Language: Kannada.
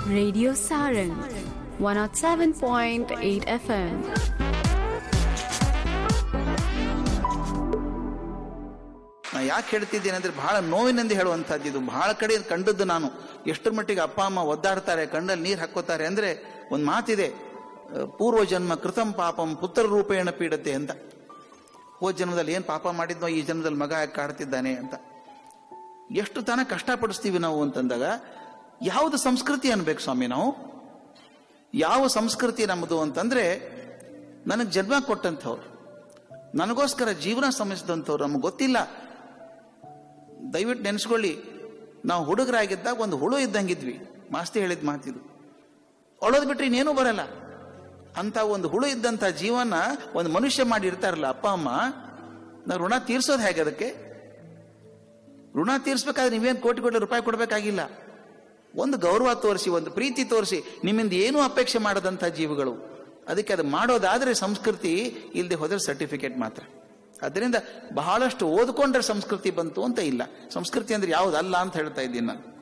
Radio Sarang 107.8 FM. ನಾ ಯಾಕೆ ಹೇಳ್ತಿದ್ದೀನಿ ಅಂದ್ರೆ ಬಹಳ ನೋವಿನಿಂದ ಹೇಳುವಂಥದ್ದು ಇದು ಬಹಳ ಕಡೆ ಕಂಡದ್ದು ನಾನು ಎಷ್ಟರ ಮಟ್ಟಿಗೆ ಅಪ್ಪ ಅಮ್ಮ ಒದ್ದಾಡ್ತಾರೆ ಕಣ್ಣಲ್ಲಿ ನೀರು ಹಾಕೋತಾರೆ ಅಂದ್ರೆ ಒಂದು ಮಾತಿದೆ ಅಹ್, ಪೂರ್ವ ಜನ್ಮ ಕೃತಂ ಪಾಪಂ ಪುತ್ರ ರೂಪೇಣ ಪೀಡತೆ ಅಂತ ಹೋದ ಜನ್ಮದಲ್ಲಿ ಏನ್ ಪಾಪ ಮಾಡಿದ್ನೋ ಈ ಜನ್ಮದಲ್ಲಿ ಮಗ ಯಾಕೆ ಕಾಡ್ತಿದ್ದಾನೆ ಅಂತ ಎಷ್ಟು ತನ ಕಷ್ಟಪಡಿಸ್ತೀವಿ ನಾವು ಅಂತಂದಾಗ ಯಾವುದು ಸಂಸ್ಕೃತಿ ಅನ್ಬೇಕು ಸ್ವಾಮಿ ನಾವು ಯಾವ ಸಂಸ್ಕೃತಿ ನಮ್ಮದು ಅಂತಂದ್ರೆ ನನಗೆ ಜನ್ಮ ಕೊಟ್ಟಂಥವ್ರು ನನಗೋಸ್ಕರ ಜೀವನ ಶ್ರಮಿಸಿದಂಥವ್ರು ನಮ್ಗೆ ಗೊತ್ತಿಲ್ಲ ದಯವಿಟ್ಟು ನೆನೆಸ್ಕೊಳ್ಳಿ ನಾವು ಹುಡುಗರಾಗಿದ್ದಾಗ ಒಂದು ಹುಳು ಇದ್ದಂಗಿದ್ವಿ ಮಾಸ್ತಿ ಹೇಳಿದ ಮಾತಿದು ಅಳೋದ್ ಬಿಟ್ರೆ ಇನ್ನೇನೂ ಬರಲ್ಲ ಅಂತ ಒಂದು ಹುಳು ಇದ್ದಂಥ ಜೀವನ ಒಂದು ಮನುಷ್ಯ ಮಾಡಿ ಇರ್ತಾರಲ್ಲ ಅಪ್ಪ ಅಮ್ಮ ನಾವು ಋಣ ತೀರ್ಸೋದು ಹೇಗೆ ಅದಕ್ಕೆ ಋಣ ತೀರ್ಸ್ಬೇಕಾದ್ರೆ ನೀವೇನು ಕೋಟಿ ಕೋಟಿ ರೂಪಾಯಿ ಕೊಡಬೇಕಾಗಿಲ್ಲ ಒಂದು ಗೌರವ ತೋರಿಸಿ ಒಂದು ಪ್ರೀತಿ ತೋರಿಸಿ ನಿಮ್ಮಿಂದ ಏನೂ ಅಪೇಕ್ಷೆ ಮಾಡದಂಥ ಜೀವಿಗಳು ಅದಕ್ಕೆ ಅದು ಮಾಡೋದಾದ್ರೆ ಸಂಸ್ಕೃತಿ ಇಲ್ಲದೆ ಹೋದ್ರೆ ಸರ್ಟಿಫಿಕೇಟ್ ಮಾತ್ರ ಅದರಿಂದ ಬಹಳಷ್ಟು ಓದ್ಕೊಂಡ್ರೆ ಸಂಸ್ಕೃತಿ ಬಂತು ಅಂತ ಇಲ್ಲ ಸಂಸ್ಕೃತಿ ಅಂದ್ರೆ ಯಾವುದಲ್ಲ ಅಂತ ಹೇಳ್ತಾ ಇದ್ದೀನಿ ನಾನು